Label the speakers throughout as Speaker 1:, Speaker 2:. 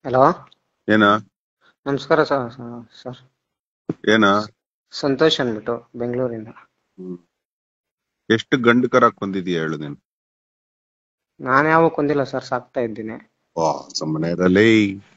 Speaker 1: Hello
Speaker 2: ಏನ
Speaker 1: ನಮಸ್ಕಾರ sir sir
Speaker 2: ಏನ
Speaker 1: ಸಂತೋಷ್ ಅಂದ್ಬಿಟ್ಟು ಬೆಂಗಳೂರಿಂದ
Speaker 2: ಹ್ಮ್. ಎಷ್ಟು ಗಂಡು ಕರ ಕೊಂದಿದೀಯ ಹೇಳು ನೀನು
Speaker 1: ನಾನು ಯಾವಾಗ ಕೊಂದಿಲ್ಲ ಸರ್ ಸಾಕ್ತಾ ಇದ್ದೀನಿ
Speaker 2: ವಾ ಸುಮ್ಮನೆ ಇರಲೇ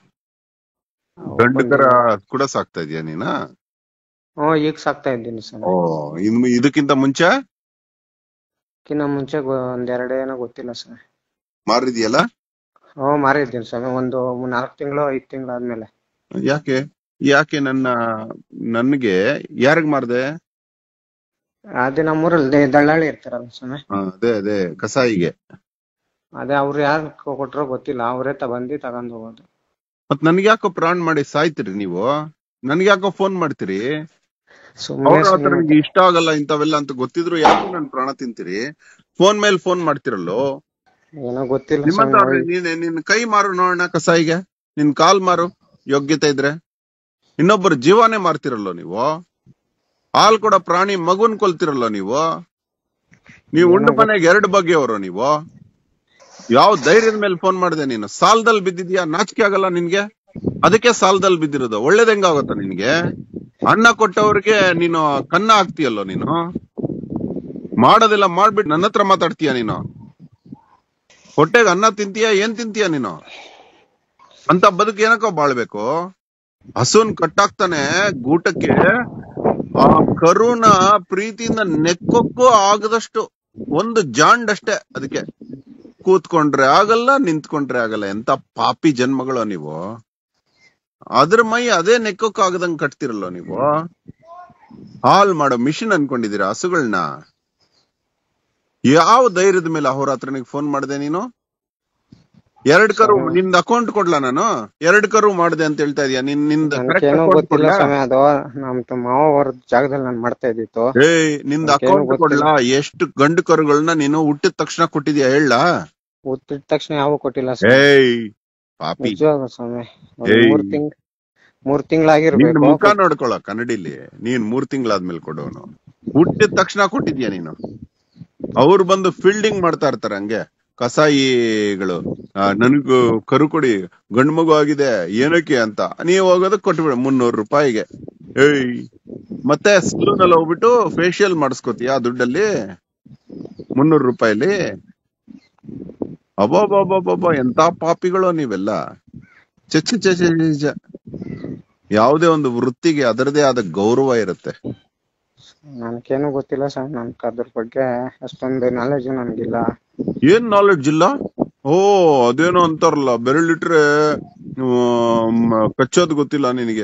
Speaker 2: ಗಂಡು ಕರ ಕೂಡ ಸಾಕ್ತಾ ಇದೀಯ ನೀನ
Speaker 1: ಹ್ಞೂ ಈಗ ಸಾಕ್ತಾ ಇದ್ದೀನಿ ಸರ್
Speaker 2: ಓ ಇನ್ನು ಇದಕ್ಕಿಂತ ಮುಂಚೆ
Speaker 1: ಕಿನ್ನ ಮುಂಚೆ ಗೊ- ಒಂದೆರಡು ಏನೋ ಗೊತ್ತಿಲ್ಲ ಸರ್
Speaker 2: ಮಾರಿದ್ಯಲ್ಲ
Speaker 1: ಹ್ಞೂ ಮಾರಿದ್ದೀನಿ ಸರ್ ಒಂದು ನಾಲ್ಕು ತಿಂಗಳು ಐದು ತಿಂಗಳು ಆದ್ಮೇಲೆ
Speaker 2: ಯಾಕೆ ಯಾಕೆ ನನ್ನ ನನ್ಗೆ ಯಾರಿಗ್ ಮಾರ್ದೆ
Speaker 1: ಅದೇ ನಮ್ಮೂರಲ್ಲಿ ದಳ್ಳಾಳಿ ಇರ್ತಾರಲ್ಲ ಸ್ವಾಮಿ
Speaker 2: ಆ, ಅದೇ ಅದೇ ಕಸಾಯಿಗೆ
Speaker 1: ಅದೇ ಅವ್ರು ಯಾರು ಕೊಟ್ರೋ ಗೊತ್ತಿಲ್ಲ ಅವರೇ ತಗೊಂಡು ತಗೊಂಡ್ ಹೋಗೋದು
Speaker 2: ಮತ್ ನನ್ಗೆ ಯಾಕೋ ಪ್ರಾಣ್ ಮಾಡಿ ಸಾಯ್ತಿರಿ ನೀವು ನನ್ಗೆ ಯಾಕೋ ಫೋನ್ ಮಾಡ್ತೀರಿ
Speaker 1: ಸುಮ್ಮನೆ
Speaker 2: ಅವ್ರ ಹತ್ರ ನಿಮ್ಗೆ ಇಷ್ಟ ಆಗಲ್ಲ ಇಂಥವೆಲ್ಲ ಅಂತ ಗೊತ್ತಿದ್ರು ಯಾಕೆ ನನ್ ಪ್ರಾಣ ತಿಂತೀರಿ ಫೋನ್ ಮೇಲೆ ಫೋನ್ ಮಾಡ್ತಿರಲ್ಲೋ
Speaker 1: ಏನೋ ಗೊತ್ತಿಲ್ಲ
Speaker 2: ನಿಮ್ಮಂತ
Speaker 1: ಸ್ವಾಮಿ
Speaker 2: ನೀನ್ ನಿನ್ ಕೈ ಮಾರು ನೋಡೋಣ ಕಸಾಯಿಗೆ ನಿನ್ ಕಾಲ್ ಮಾರು ಯೋಗ್ಯತೆ ಇದ್ರೆ ಇನ್ನೊಬ್ಬರ ಜೀವನೇ ಮಾರ್ತಿರಲ್ಲೋ ನೀವು ಹಾಲ್ ಕೊಡ ಪ್ರಾಣಿ ಮಗುನ್ ಕೊಲ್ತಿರಲ್ಲೋ ನೀವು ನೀವು ಉಂಡು ಮನೆಗೆ ಎರಡು ಬಗೆಯವರು ನೀವು ಯಾವ ಧೈರ್ಯದ ಮೇಲೆ ಫೋನ್ ಮಾಡಿದೆ ನೀನು ಸಾಲದಲ್ಲಿ ಬಿದ್ದಿದ್ಯಾ ನಾಚಿಕೆ ಆಗಲ್ಲ ನಿನ್ಗೆ ಅದಕ್ಕೆ ಸಾಲದಲ್ಲಿ ಬಿದ್ದಿರೋದು ಒಳ್ಳೇದ್ ಹೆಂಗಾಗುತ್ತ ನಿನ್ಗೆ ಅನ್ನ ಕೊಟ್ಟವ್ರಿಗೆ ನೀನು ಕನ್ನ ಹಾಕ್ತೀಯಲ್ಲೋ ನೀನು ಮಾಡೋದೆಲ್ಲ ಮಾಡ್ಬಿಟ್ಟು ನನ್ನ ಹತ್ರ ಮಾತಾಡ್ತೀಯ ನೀನು ಹೊಟ್ಟೆಗೆ ಅನ್ನ ತಿಂತೀಯ ಏನ್ ತಿಂತೀಯ ನೀನು ಅಂತ ಬದುಕು ಏನಕ್ಕೋ ಬಾಳ್ಬೇಕು ಹಸುನ್ ಕಟ್ಟಾಕ್ತಾನೆ ಗೂಟಕ್ಕೆ ಆ ಕರುನ ಪ್ರೀತಿಯಿಂದ ನೆಕ್ಕೋಕ್ಕೂ ಆಗದಷ್ಟು ಒಂದು ಜಾಂಡಷ್ಟೇ ಅದಕ್ಕೆ ಕೂತ್ಕೊಂಡ್ರೆ ಆಗಲ್ಲ ನಿಂತ್ಕೊಂಡ್ರೆ ಆಗಲ್ಲ ಎಂತ ಪಾಪಿ ಜನ್ಮಗಳು ನೀವು ಅದ್ರ ಮೈ ಅದೇ ನೆಕ್ಕೋಕ್ ಆಗದಂಗ್ ಕಟ್ತಿರಲ್ಲ ನೀವು ಹಾಲ್ ಮಾಡೋ ಮಿಷಿನ್ ಅನ್ಕೊಂಡಿದೀರ ಹಸುಗಳನ್ನ ಯಾವ ಧೈರ್ಯದ ಮೇಲೆ ಅವ್ರ ಹತ್ರನಿಗೆ ಫೋನ್ ಮಾಡಿದೆ ನೀನು ಎರಡ್ ಕರು ನಿಂದ ಅಕೌಂಟ್ ಕೊಡ್ಲಾ ನಾನು ಎರಡ್ ಕರು ಮಾಡಿದೆ ಅಂತ ಹೇಳ್ತಾ ಇದೀಯ ನಿನ್ ನಿಂದ correct
Speaker 1: ನನಗೇನೋ
Speaker 2: account
Speaker 1: ಗೊತ್ತಿಲ್ಲ
Speaker 2: ಕೊಡ್ಲಾ?
Speaker 1: ಸ್ವಾಮಿ ಅದು ನಮ್ ತ- ಮಾವ ಅವ್ರ ಜಾಗದಲ್ಲಿ ನಾನು ಮಾಡ್ತಾ ಇದ್ದಿತ್ತು
Speaker 2: ಏಯ್ ನಿಂದ
Speaker 1: ನನಗೇನು
Speaker 2: ಅಕೌಂಟ್
Speaker 1: ಗೊತ್ತಿಲ್ಲ.
Speaker 2: ಕೊಡ್ಲಾ ಎಷ್ಟು ಗಂಡು ಕರುಗಳನ್ನ ನೀನು ಹುಟ್ಟಿದ ತಕ್ಷಣ ಕೊಟ್ಟಿದ್ಯಾ ಹೇಳ
Speaker 1: ಹುಟ್ಟಿದ ತಕ್ಷಣ ಯಾವ ಕೊಟ್ಟಿಲ್ಲ ಸ್ವಾಮಿ
Speaker 2: ಏಯ್ ಪಾಪಿ
Speaker 1: ನಿಜವಾಗ ಸ್ವಾಮಿ ಒಂದ್
Speaker 2: ಏಯ್.
Speaker 1: ಮೂರ್ ತಿಂಗ್ ಮೂರ್
Speaker 2: ನಿನ್
Speaker 1: ತಿಂಗಳಾಗಿರ್ಬೇಕು
Speaker 2: ಮುಖ ನೋಡ್ಕೊಳ ಕನ್ನಡಿಲಿ ನೀನ್ ಮೂರ್ ತಿಂಗಳಾದ್ಮೇಲೆ ಕೊಡೋನು ಹುಟ್ಟಿದ ತಕ್ಷಣ ಕೊಟ್ಟಿದ್ಯಾ ನೀನು ಅವ್ರು ಬಂದು ಫೀಲ್ಡಿಂಗ್ ಮಾಡ್ತಾ ಇರ್ತಾರೆ ಹಂಗೆ ಕಸಾಯಿಗಳು ಆ, ನನ್ಗೂ ಕರು ಕೊಡಿ ಗಂಡು ಮಗು ಆಗಿದೆ ಏನಕ್ಕೆ ಅಂತ ನೀವ್ ಹೋಗೋದು ಕೊಟ್ಬಿಡ ಮುನ್ನೂರು ರೂಪಾಯಿಗೆ ಏಯ್ ಮತ್ತೆ ಸಲೂನ್ ಅಲ್ಲಿ ಹೋಗ್ಬಿಟ್ಟು ಫೇಶಿಯಲ್ ಮಾಡಿಸ್ಕೋತೀಯ ಆ ದುಡ್ಡಲ್ಲಿ ಮುನ್ನೂರು ರೂಪಾಯಿಲಿ ಅಬ್ಬಬ್ಬಬ್ಬಬ್ಬ ಎಂತ ಪಾಪಿಗಳು ನೀವೆಲ್ಲ ಚಚ್ಚ ಚಚ್ಚ ಚಚ್ಚ ಯಾವುದೇ ಒಂದು ವೃತ್ತಿಗೆ ಅದರದೇ ಆದ ಗೌರವ ಇರುತ್ತೆ
Speaker 1: ನನ್ಗೇನು ಗೊತ್ತಿಲ್ಲ ಸ್ವಾಮಿ ನನ್ಗೆ ಅದ್ರ ಬಗ್ಗೆ ಅಷ್ಟೊಂದು ನಾಲೆಜ್ ನನ್ಗಿಲ್ಲ
Speaker 2: ಏನ್ ನಾಲೆಡ್ಜ್ ಇಲ್ಲ ಓ ಅದೇನೋ ಅಂತಾರಲ್ಲ ಬೆರಳಿಟ್ರೆ ಆಮ್, ಕಚ್ಚೋದ್ ಗೊತ್ತಿಲ್ಲ ನಿನಗೆ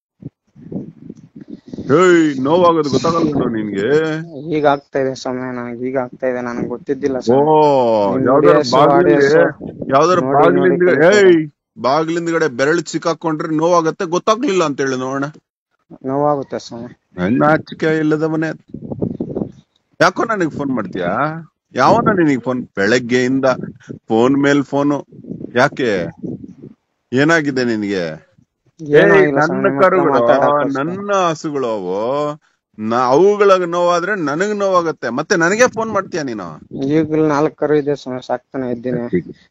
Speaker 2: ಏಯ್ ನೋವಾಗೋದು ಗೊತ್ತಾಗಲ್ಲ ನಿನ್ಗೆ
Speaker 1: ಈಗ ಆಗ್ತಾ ಇದೆ ಸ್ವಾಮಿ ನನಗೆ ಈಗ ಆಗ್ತಾ ಇದೆ ನನಗೆ ಗೊತ್ತಿದ್ದಿಲ್ಲ
Speaker 2: ಓ
Speaker 1: ಸ್ವಾಮಿ ನಿಮ್
Speaker 2: ಯಾವ್ದಾರ
Speaker 1: videos,
Speaker 2: ಬಾಗ್ಲಿಂದ
Speaker 1: audios
Speaker 2: ಯಾವ್ದಾರ
Speaker 1: ನೋಡಿ,
Speaker 2: ಬಾಗ್ಲಿಂದ
Speaker 1: ನೋಡಿ
Speaker 2: ಏಯ್ ಬಾಗ್ಲಿಂದಗಡೆ ಬೆರಳು ಸಿಕ್ಕಾಕೊಂಡ್ರೆ ನೋವಾಗತ್ತೆ ಗೊತ್ತಾಗ್ಲಿಲ್ಲ ಅಂತ ಹೇಳಿ ನೋಡೋಣ
Speaker 1: ನೋವಾಗುತ್ತೆ ಸ್ವಾಮಿ
Speaker 2: ನಾಚಿಕೆ ಇಲ್ಲದವನೇ ಯಾಕೋ ನನಗ್ ಫೋನ್ ಮಾಡ್ತೀಯಾ ಯಾವನ ನಿನಗ್ ಫೋನ್ ಬೆಳಗ್ಗೆಯಿಂದ ಫೋನ್ ಮೇಲ್ ಫೋನು ಯಾಕೆ ಏನಾಗಿದೆ ನಿನಗೆ
Speaker 1: ಏನೂ
Speaker 2: ಏಯ್,
Speaker 1: ಆಗಿಲ್ಲ
Speaker 2: ನನ್ನ
Speaker 1: ಸ್ವಾಮಿ, ಮತ್ತೆ
Speaker 2: ಕರುಗಳು
Speaker 1: ಮಾತಾಡಕ್ಕೋಸ್ಕರ.
Speaker 2: ನನ್ನ ಹಸುಗಳು ಅವು ನಾ ಅವುಗಳಿಗೆ ನೋವಾದ್ರೆ ನನಗ್ ನೋವಾಗತ್ತೆ ಮತ್ತೆ ನನಗೆ ಫೋನ್ ಮಾಡ್ತೀಯ ನೀನು
Speaker 1: ಈಗಲೂ ನಾಲ್ಕು ಕರು ಇದೆ ಸ್ವಾಮಿ ಸಾಕ್ತಾನೆ ಇದ್ದೀನಿ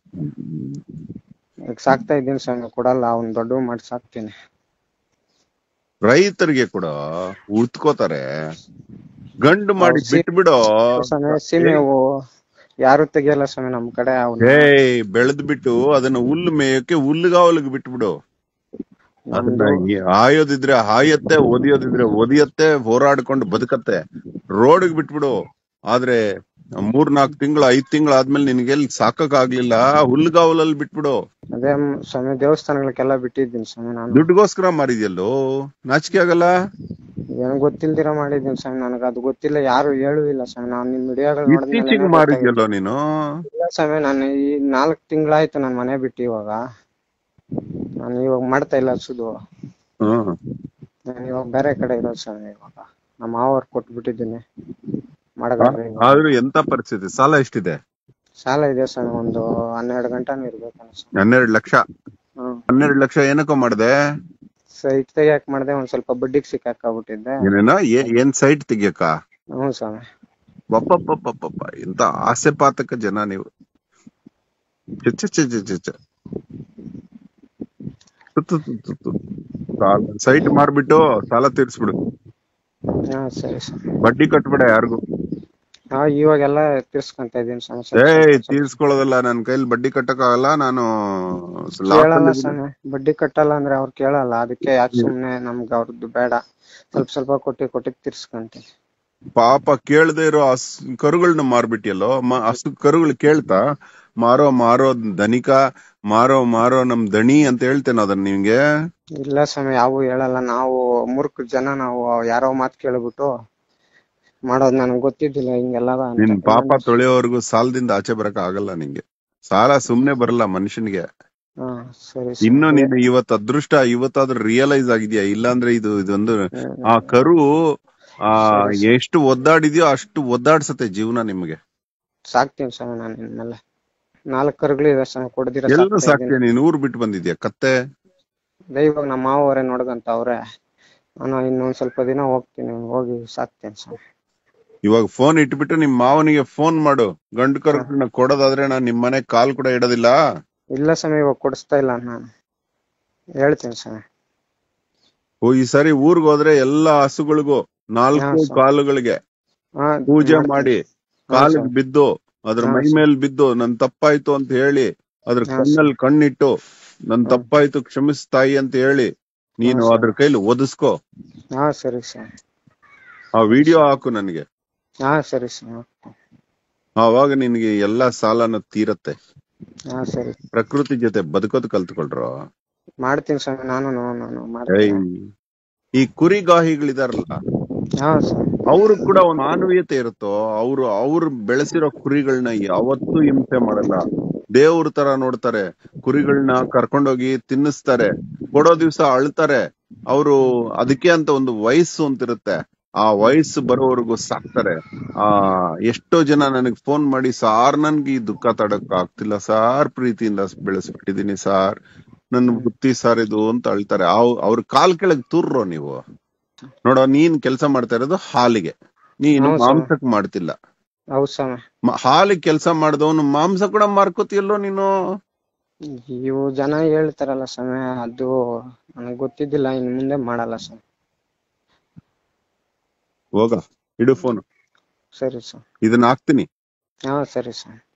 Speaker 1: ಈಗ ಸಾಕ್ತಾ ಇದ್ದೀನಿ ಸ್ವಾಮಿ ಕೊಡಲ್ಲ ಅವ್ನ್ ದೊಡ್ಡ ಮಾಡಿ ಸಾಕ್ತೀನಿ
Speaker 2: ರೈತರಿಗೆ ಕೂಡ ಉಳ್ತ್ಕೋತಾರೆ ಗಂಡು ಮಾಡಿ
Speaker 1: ಹೌದು, ಸಿ-
Speaker 2: ಬಿಟ್ಬಿಡೋ
Speaker 1: ಸ್ವಾಮಿ ಸೀಮೆ ಹೂವು ಯಾರು ತೆಗಿಯಲ್ಲ ಸ್ವಾಮಿ ನಮ್ ಕಡೆ ಅವ್ನ
Speaker 2: ಏಯ್ ಬೆಳೆದ್ ಬಿಟ್ಟು ಅದನ್ನ ಹುಲ್ಲು ಮೇಯಕ್ಕೆ ಹುಲ್ಲುಗಾವಲಿಗೆ ಬಿಟ್ಬಿಡು ಅದನ್ನ ಈ- ಆಯೋದಿದ್ರೆ ಹಾಯತ್ತೆ ಒದಿಯೋದಿದ್ರೆ ಒದಿಯತ್ತೆ ಹೋರಾಡ್ಕೊಂಡು ಬದುಕತ್ತೆ ರೋಡ್ಗ್ ಬಿಟ್ಬಿಡು ಆದ್ರೆ ಮೂರ್ ನಾಲ್ಕು ತಿಂಗಳು ಐದ್ ತಿಂಗಳು ಆದ್ಮೇಲೆ ನಿನ್ಗೆ ಎಲ್ಲಿ ಸಾಕಕ್ ಆಗ್ಲಿಲ್ಲ ಹುಲ್ಲುಗಾವಲಲ್ಲಿ ಬಿಟ್ಬಿಡು
Speaker 1: ಅದೇ ಮ್- ಸ್ವಾಮಿ ದೇವಸ್ಥಾನಗಳಿಗೆಲ್ಲ ಬಿಟ್ಟಿದ್ದೀನಿ ಸ್ವಾಮಿ ನಾನು
Speaker 2: ದುಡ್ಡುಗೋಸ್ಕರ ಮಾರಿದ್ಯಲ್ಲೋ ನಾಚಿಕೆ ಆಗಲ್ಲ
Speaker 1: ಏನು ಗೊತ್ತಿಲ್ದಿರ ಮಾಡಿದ್ದೀನಿ ಸ್ವಾಮಿ ನನಗೆ ಅದು ಗೊತ್ತಿಲ್ಲ ಯಾರು ಹೇಳುವಿಲ್ಲ ಸ್ವಾಮಿ ನಾನು ನಿಮ್ ವಿಡಿಯೋಗಳು
Speaker 2: ಇತ್ತೀಚಿಗೆ ಮಾರಿದ್ಯಲ್ಲೋ ನೀನು
Speaker 1: ಇಲ್ಲ ಸ್ವಾಮಿ ನಾನು ಈ ನಾಲ್ಕು ತಿಂಗಳಾಯ್ತು ನಾನು ಮನೆ ಬಿಟ್ಟು ಇವಾಗ ನಾನು ಇವಾಗ ಮಾಡ್ತಾ ಇಲ್ಲ ಸುದು
Speaker 2: ಹ್ಮ್
Speaker 1: ನಾನು ಇವಾಗ ಬೇರೆ ಕಡೆ ಇರೋದು ಸ್ವಾಮಿ ಇವಾಗ ನಮ್ಮ ಮಾವರ್ ಕೊಟ್ಬಿಟ್ಟಿದ್ದೀನಿ ಮಾಡಗಾಡ್ರಿ
Speaker 2: ಆದ್ರೂ ಎಂತ ಪರಿಸ್ಥಿತಿ ಸಾಲ ಎಷ್ಟಿದೆ
Speaker 1: ಸಾಲ ಇದೆ ಸ್ವಾಮಿ ಒಂದು ಹನ್ನೆರಡು ಗಂಟೆನೂ ಇರ್ಬೇಕು ಸ್ವಾಮಿ
Speaker 2: ಹನ್ನೆರಡು ಲಕ್ಷ
Speaker 1: ಹ್ಮ್
Speaker 2: ಹನ್ನೆರಡು ಲಕ್ಷ ಏನಕ್ಕೋ ಮಾಡ್ದೆ
Speaker 1: ಸೈಟ್ ತೆಗಿಯಕ್ ಮಾಡ್ದೆ ಒಂದ್ ಸ್ವಲ್ಪ ಬಡ್ಡಿಗೆ ಸಿಕ್ಕಾಕೊಂಡ್ಬಿಟ್ಟಿದ್ದೆ
Speaker 2: ಏನೇನೋ ಏ- ಏನ್ ಸೈಟ್ ತೆಗಿಯಕ್ಕ
Speaker 1: ಹ್ಞೂ ಸ್ವಾಮಿ
Speaker 2: ಪಪ್ಪ ಎಂತ ಆಸೆ ಪಾತಕ ಜನ ನೀವು ಚ ಚ ಚ ಚ ಚ ಚ. ಸೈಟ್ ಮಾರ್ಬಿಟ್ಟು ಸಾಲ ತೀರ್ಸ್ಬಿಡು
Speaker 1: ಹಾ ಸರಿ ಸರ್
Speaker 2: ಬಡ್ಡಿ ಕಟ್ಬೇಡ ಯಾರಿಗೂ
Speaker 1: ಹಾ ಇವಾಗೆಲ್ಲ ತೀರ್ಸ್ಕೊಂತ ಇದೀನಿ ಸ್ವಾಮಿ ಸ್ವಲ್ಪ
Speaker 2: ಏಯ್
Speaker 1: ಸ್ವಲ್ಪ ಸ್ವಲ್ಪ.
Speaker 2: ತೀರ್ಸ್ಕೊಳ್ಳೋದಲ್ಲ ನನ್ ಕೈಲಿ ಬಡ್ಡಿ ಕಟ್ಟಕ್ಕಾಗಲ್ಲ ನಾನು loss
Speaker 1: ಕೇಳಲ್ಲ
Speaker 2: ಅಲ್ಲಿ ಇದೀನಿ.
Speaker 1: ಸ್ವಾಮಿ ಬಡ್ಡಿ ಕಟ್ಟಲ್ಲ ಅಂದ್ರೆ ಅವ್ರು ಕೇಳಲ್ಲ ಅದಕ್ಕೆ ಯಾಕೆ ಸುಮ್ನೆ ನಮ್ಗೆ ಅವ್ರದ್ದು ಬೇಡ ಸ್ವಲ್ಪ ಸ್ವಲ್ಪ ಕೊಟ್ಟಿ ಕೊಟ್ಟಿ ತೀರ್ಸ್ಕೊಂತೀನಿ
Speaker 2: ಪಾಪ ಕೇಳದೆ ಇರೋ ಹಸ್ ಕರುಗಳನ್ನ ಮಾರ್ಬಿಟ್ಟಿಯಲ್ಲೋ ಮ- ಹಸು ಕರುಗಳು ಕೇಳ್ತಾ ಮಾರೋ ಮಾರೋ ಧನಿಕ ಮಾರೋ ಮಾರೋ ನಮ್ ದಣಿ ಅಂತ ಹೇಳ್ತೇನೆ ಅದನ್ನ ನಿಮ್ಗೆ
Speaker 1: ಇಲ್ಲ ಸ್ವಾಮಿ ಯಾವ ಹೇಳಲ್ಲ ನಾವು ಮೂರ್ಖ ಜನ ನಾವು ಯಾರೋ ಮಾತ್ ಕೇಳ್ಬಿಟ್ಟು ಮಾಡೋದ್ ನನಗ್ ಗೊತ್ತಿದ್ದಿಲ್ಲ ಹಿಂಗೆಲ್ಲ ಅಂತ.
Speaker 2: ನಿನ್ ಪಾಪ ತೊಳೆಯೋವರೆಗೂ ಸಾಲದಿಂದ ಆಚೆ ಬರಕ್ ಆಗಲ್ಲ ನಿಂಗೆ ಸಾಲ ಸುಮ್ನೆ ಬರಲ್ಲ ಮನುಷ್ಯನಿಗೆ
Speaker 1: ಹಾ ಸರಿ
Speaker 2: ಇನ್ನು
Speaker 1: ಸ್ವಾಮಿ.
Speaker 2: ನೀನು ಇವತ್ ಅದೃಷ್ಟ ಇವತ್ತಾದ್ರೂ ರಿಯಲೈಸ್ ಆಗಿದ್ಯಾ ಇಲ್ಲಾಂದ್ರೆ ಇದು ಇದೊಂದು
Speaker 1: ಹ್ಮ್.
Speaker 2: ಆ ಕರು ಆ
Speaker 1: ಸರಿ, ಸರಿ.
Speaker 2: ಎಷ್ಟು ಒದ್ದಾಡಿದ್ಯೋ ಅಷ್ಟು ಒದ್ದಾಡ್ಸತ್ತೆ ಜೀವನ ನಿಮ್ಗೆ
Speaker 1: ಸಾಕ್ತೀನಿ ಸ್ವಾಮಿ ನಾನು ಇನ್ಮೇಲೆ ನಾಲ್ಕು ಕರುಗಳಿದೆ ಸ್ವಾಮಿ ಕೊಡದಿರ
Speaker 2: ಎಲ್ಲರೂ ಸಾಕ್ತಿಯ ನೀನ್ ಊರ್ ಬಿಟ್ಟು ಬಂದಿದ್ಯಾ ಕತ್ತೆ
Speaker 1: ಇವಾಗ ನಮ್ಮ ಮಾವರೇ ನೋಡ್ಕಂತ ಅವ್ರೆ ನಾನು ಇನ್ನೊಂದ್ ಸ್ವಲ್ಪ ದಿನ ಹೋಗ್ತೀನಿ ಹೋಗಿ ಸಾಕ್ತೀನಿ ಸ್ವಾಮಿ
Speaker 2: ಇವಾಗ ಫೋನ್ ಇಟ್ಬಿಟ್ಟು ನಿಮ್ ಮಾವನಿಗೆ ಫೋನ್ ಮಾಡು ಗಂಡು ಕರುಗಳನ್ನ ಕೊಡೋದಾದ್ರೆ ನಾನ್ ನಿಮ್ ಮನೆ ಕಾಲ್ ಕೂಡ ಇಡೋದಿಲ್ಲ
Speaker 1: ಇಲ್ಲ ಸ್ವಾಮಿ ಇವಾಗ ಕೊಡಿಸ್ತಾ ಇಲ್ಲ ನಾನು ಹೇಳ್ತೀನಿ ಸ್ವಾಮಿ
Speaker 2: ಓ ಈ ಸಾರಿ ಊರ್ಗ್ ಹೋದ್ರೆ ಎಲ್ಲಾ ಹಸುಗಳಿಗೂ ನಾಲ್ಕು
Speaker 1: ಹಾ, ಸರ್.
Speaker 2: ಕಾಲುಗಳಿಗೆ
Speaker 1: ಹಾ
Speaker 2: ಪೂಜೆ
Speaker 1: ಮಾಡ್ತೀನಿ.
Speaker 2: ಮಾಡಿ
Speaker 1: ಹಾ,
Speaker 2: ಕಾಲಿಗೆ
Speaker 1: ಸರ್.
Speaker 2: ಬಿದ್ದು ಅದ್ರ
Speaker 1: ಹಾ,
Speaker 2: ಮೈ
Speaker 1: ಸರ್.
Speaker 2: ಮೇಲ್ ಬಿದ್ದು ನನ್ ತಪ್ಪಾಯ್ತು ಅಂತ ಹೇಳಿ ಅದ್ರ
Speaker 1: ಹಾ,
Speaker 2: ಕಣ್ಣಲ್ಲಿ ಕಣ್ಣಿಟ್ಟು ನನ್
Speaker 1: ಹಾ.
Speaker 2: ತಪ್ಪಾಯ್ತು ಕ್ಷಮಿಸ್ತಾಯಿ ಅಂತ ಹೇಳಿ ನೀನು
Speaker 1: ಹಾ, ಸರ್.
Speaker 2: ಅದ್ರ ಕೈಲಿ ಒದಿಸ್ಕೋ
Speaker 1: ಹಾ ಸರಿ ಸ್ವಾಮಿ
Speaker 2: ಆ ವಿಡಿಯೋ ಹಾಕು ನನಗೆ
Speaker 1: ಹಾ ಸರಿ ಸ್ವಾಮಿ
Speaker 2: ಆವಾಗ ನಿನ್ಗೆ ಎಲ್ಲಾ ಸಾಲನ ತೀರತ್ತೆ
Speaker 1: ಹಾ ಸರಿ
Speaker 2: ಪ್ರಕೃತಿ ಜೊತೆ ಬದುಕೋದ್ ಕಲ್ತ್ಕೊಳ್ರೋ
Speaker 1: ಮಾಡ್ತೀನಿ ಸ್ವಾಮಿ ನಾನು ನಾನು
Speaker 2: ಏಯ್
Speaker 1: ಮಾಡ್ತೀನಿ
Speaker 2: ಈ ಕುರಿಗಾಹಿಗಳಿದಾರಲ್ಲ
Speaker 1: ಹಾ ಸ್ವಾಮಿ
Speaker 2: ಅವ್ರು ಕೂಡ ಒಂದು ಮಾನವೀಯತೆ ಇರುತ್ತೋ ಅವ್ರು ಅವ್ರು ಬೆಳೆಸಿರೋ ಕುರಿಗಳನ್ನ ಯಾವತ್ತೂ ಹಿಂಸೆ ಮಾಡಲ್ಲ ದೇವ್ರ ತರ ನೋಡ್ತಾರೆ ಕುರಿಗಳನ್ನ ಕರ್ಕೊಂಡೋಗಿ ತಿನ್ನಿಸ್ತಾರೆ ಕೊಡೋ ದಿವ್ಸ ಅಳ್ತಾರೆ ಅವರು ಅದಕ್ಕೆ ಅಂತ ಒಂದು ವಯಸ್ಸು ಅಂತಿರುತ್ತೆ ಆ ವಯಸ್ಸು ಬರೋವರೆಗೂ ಸಾಕ್ತಾರೆ ಆ ಎಷ್ಟೋ ಜನ ನನಗ್ ಫೋನ್ ಮಾಡಿ ಸಾರ್ ನನ್ಗೆ ಈ ದುಃಖ ತಡಕ್ ಆಗ್ತಿಲ್ಲ ಸಾರ್ ಪ್ರೀತಿಯಿಂದ ಬೆಳೆಸ್ಬಿಟ್ಟಿದೀನಿ ಸಾರ್ ನನ್ ಬುತ್ತಿ ಸಾರ್ ಇದು ಅಂತ ಅಳ್ತಾರೆ ಅವ್ ಅವ್ರ ಕಾಲ್ ಕೆಳಗ್ ತೂರ್ರೋ ನೀವು ನೋಡೋ ನೀನ್ ಕೆಲಸ ಮಾಡ್ತಾ ಇರೋದು ಹಾಲಿಗೆ ನೀನು
Speaker 1: ಹೌದು ಸರ್.
Speaker 2: ಮಾಂಸಕ್ ಮಾಡ್ತಿಲ್ಲ
Speaker 1: ಹೌದ್ ಸ್ವಾಮಿ
Speaker 2: ಮ- ಹಾಲಿಗೆ ಕೆಲಸ ಮಾಡ್ದವನು ಮಾಂಸ ಕೂಡ ಮಾರ್ಕೋತಿಯಲ್ಲೋ ನೀನು
Speaker 1: ಇವು ಜನ ಹೇಳ್ತಾರಲ್ಲ ಸ್ವಾಮಿ ಅದು ನನಗ್ ಗೊತ್ತಿದ್ದಿಲ್ಲ ಇನ್ ಮುಂದೆ ಮಾಡಲ್ಲ ಸ್ವಾಮಿ
Speaker 2: ಹೋಗ ಇಡು ಫೋನ್
Speaker 1: ಸರಿ ಸ್ವಾಮಿ
Speaker 2: ಇದನ್ನ ಹಾಕ್ತೀನಿ
Speaker 1: ಹಾ ಸರಿ ಸ್ವಾಮಿ